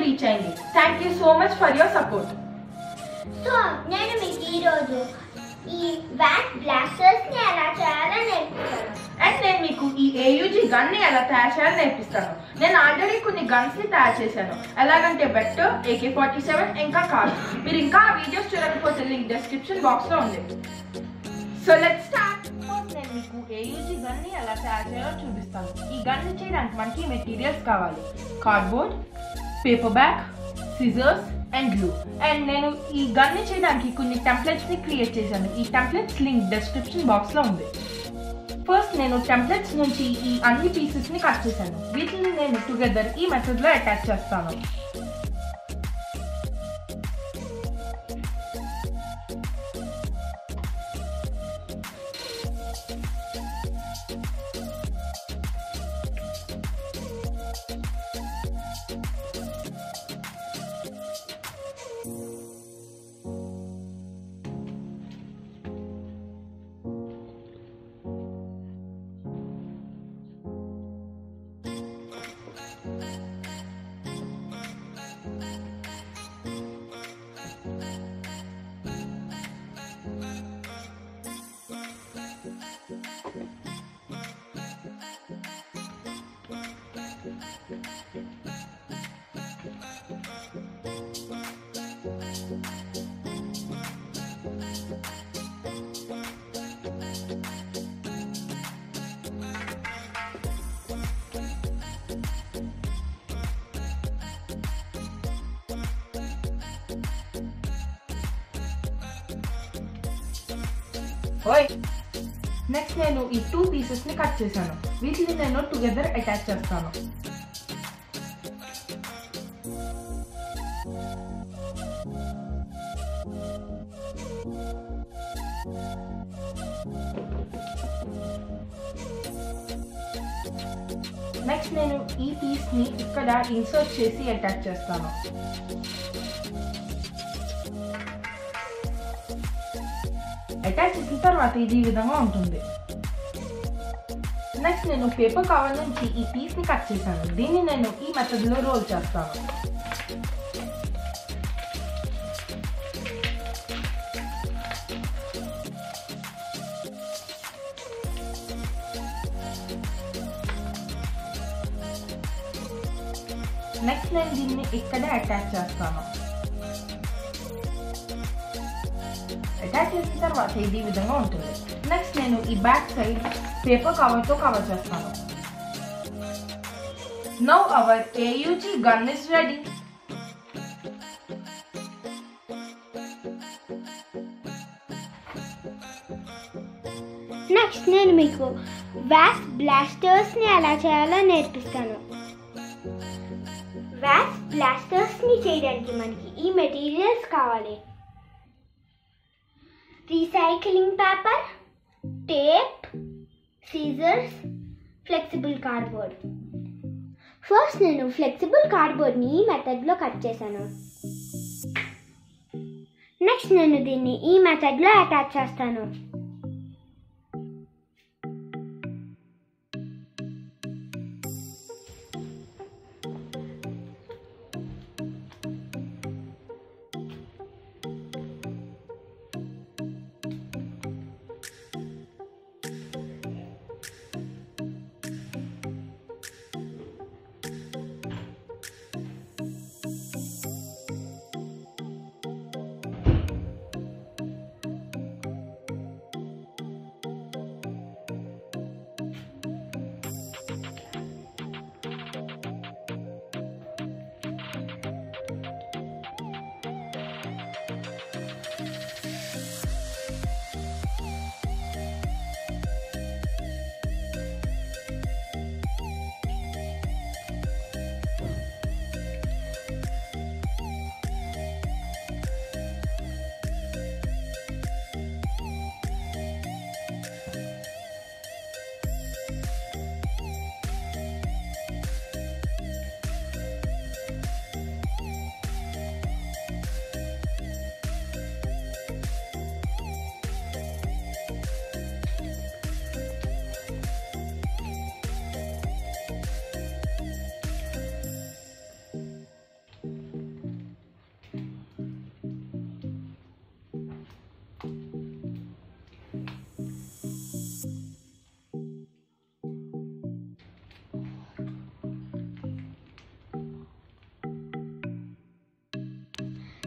reach అయింది thank you so much for your support so నేను మీకు ఈరోజు ఈ వ్యాట్ బ్లాస్టర్స్ ని ఎలా చేయాలో నేర్పిస్తాను అండ్ నేను మీకు ఈ ఏయుజీ గన్ ని ఎలా తయారు చేయాలో నేర్పిస్తాను నేను ఆల్రెడీ కొన్ని గన్స్ ని తయారు చేశాను ఎలాగంటే బెట్ ఏకే ఫార్టీ సెవెన్ ఇంకా కార్ మీరు ఇంకా ఆ వీడియోస్ చూడకపోతే లింక్ డిస్క్రిప్షన్ బాక్స్ లో ఉంది సో లెట్ స్టార్ట్ నేను మీకు ఏయుజీ గన్ ని ఎలా తయారు చేయాలో చూపిస్తాను ఈ గన్ ని చేయడానికి మనకి మెటీరియల్స్ కావాలి cardboard paper bag scissors and glue and నేను ఈ గన్ ని చేయడానికి కొన్ని టెంప్లెట్స్ ని క్రియేట్ చేశాను ఈ టెంప్లెట్స్ లింక్ డిస్క్రిప్షన్ బాక్స్ లో ఉంది ఫస్ట్ నేను టెంప్లెట్స్ నుంచి ఈ అన్ని పీసెస్ ని కట్ చేశాను వీటిని నేను టుగెదర్ ఈ మెథడ్ లో అటాచ్ చేస్తాను ఓయ్ నెక్స్ట్ నేను ఈ టూ పీసెస్ ని కట్ చేశాను వీటిని నేను టుగెదర్ అటాచ్ చేస్తాను నెక్స్ట్ నేను ఈ పీస్ ని ఇక్కడ ఇన్సర్ట్ చేసి అటాచ్ చేస్తాను అటాచ్ చేసిన తర్వాత ఇది ఈ విధంగా ఉంటుంది నెక్స్ట్ నేను పేపర్ కవర్ నుంచి ఈ పీస్ ని కట్ చేశాను దీన్ని నేను ఈ మెథడ్ లో రోల్ చేస్తాను నెక్స్ట్ నేను దీన్ని ఇక్కడే అటాచ్ చేస్తాను అటాచ్ చేసిన తర్వాత ఇది ఈ విధంగా ఉంటుంది నెక్స్ట్ నేను ఈ బ్యాక్ సైడ్ పేపర్ కవర్ తో కవర్ చేస్తాను నౌ అవర్ ఏయుజీ గన్ ఇస్ రెడీ నెక్స్ట్ నేను మీకు వ్యాస్ బ్లాస్టర్స్ ని ఎలా చేయాలో నేర్పిస్తాను వ్యాస్ బ్లాస్టర్స్ ని చేయడానికి మనకి ఈ మెటీరియల్స్ కావాలి recycling paper tape scissors flexible cardboard first నేను ఫ్లెక్సిబుల్ కార్డ్బోర్డ్ని ఈ మెథడ్లో కట్ చేశాను నెక్స్ట్ నేను దీన్ని ఈ మెథడ్లో అటాచ్ చేస్తాను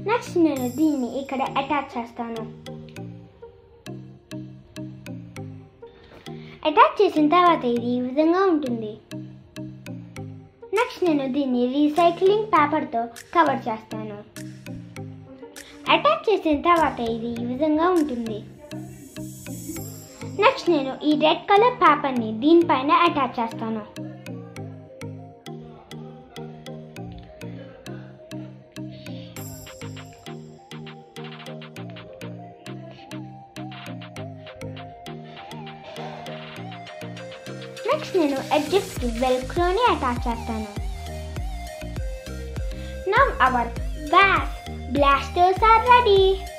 నెక్స్ట్ నేను దీన్ని ఇక్కడ అటాచ్ చేస్తాను అటాచ్ చేసిన తర్వాత ఇది ఈ విధంగా ఉంటుంది నెక్స్ట్ నేను దీన్ని రీసైక్లింగ్ పేపర్తో కవర్ చేస్తాను అటాచ్ చేసిన తర్వాత ఇది ఈ విధంగా ఉంటుంది నెక్స్ట్ నేను ఈ రెడ్ కలర్ పేపర్ని దీనిపైన అటాచ్ చేస్తాను నెక్స్ట్ నేను ఎడ్జెస్కి వెల్క్రోని అటాచ్ చేస్తాను now our back blasters are ready